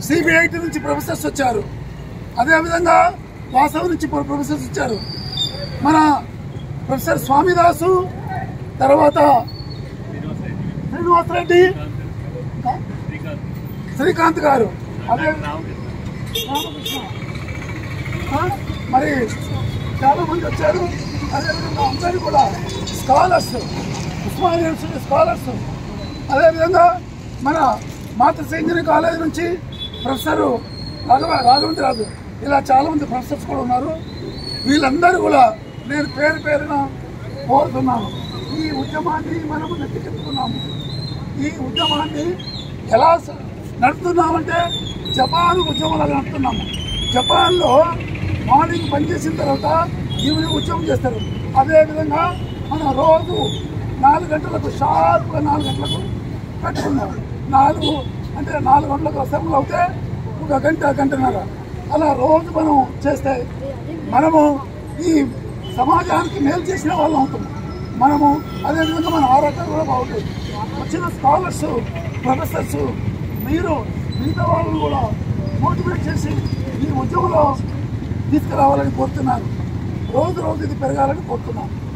CBIT నుంచి professors వచ్చారు అదేవిధంగా వాసవి నుంచి ప్రొ- ప్రొఫెసర్స్ వచ్చారు మన ప్రొఫెసర్ స్వామిదాసు తర్వాత శ్రీనివాసరెడ్డి శ్రీకాంత్ గారు అదే రామకృష్ణ ఆ, మరి చాలా మంది వచ్చారు అదేవిధంగా అందరూ కూడా స్కాలర్స్ ఉస్మానియా యూనివర్సిటీ స్కాలర్స్ అదేవిధంగా మన మాతృ ఇంజనీరింగ్ కాలేజ్ నుంచి ప్రొఫెసర్ రాఘవ రాఘవేంద్రరాజు ఇలా చాలా మంది ప్రొఫెసర్స్ కూడా ఉన్నారు వీళ్ళందరూ కూడా నేను పేరు పేరున కోరుతున్నాను ఈ ఉద్యమాన్ని మనము నెత్తికెత్తుకున్నాము ఈ ఉద్యమాన్ని ఎలా స- నడుపుతున్నామంటే జపాన్ ఉద్యమంలో నడుపుతున్నాము జపాన్లో మార్నింగ్ పనిచేసిన తర్వాత ఈవినింగ్ ఉద్యమం చేస్తారు అదేవిధంగా మనం రోజు నాలుగు గంటలకు షార్ప్గా నాలుగు గంటలకు పెట్టుకున్నాం నాలుగు అంటే నాలుగు గంటలకు అసెంబ్లీ అవుతే ఒక గంట గంటన్నర అలా రోజు మనం చేస్తే మనము ఈ సమాజానికి మేలు చేసిన వాళ్ళం అవుతాం మనము అదేవిధంగా మన ఆరోగ్యం కూడా బాగుంటుంది వచ్చిన స్కాలర్స్ ప్రొఫెసర్స్ మీరు మిగతా వాళ్ళని కూడా మోటివేట్ చేసి ఈ ఉద్యమంలో తీసుకురావాలని కోరుతున్నాను రోజు రోజు ఇది పెరగాలని కోరుతున్నాను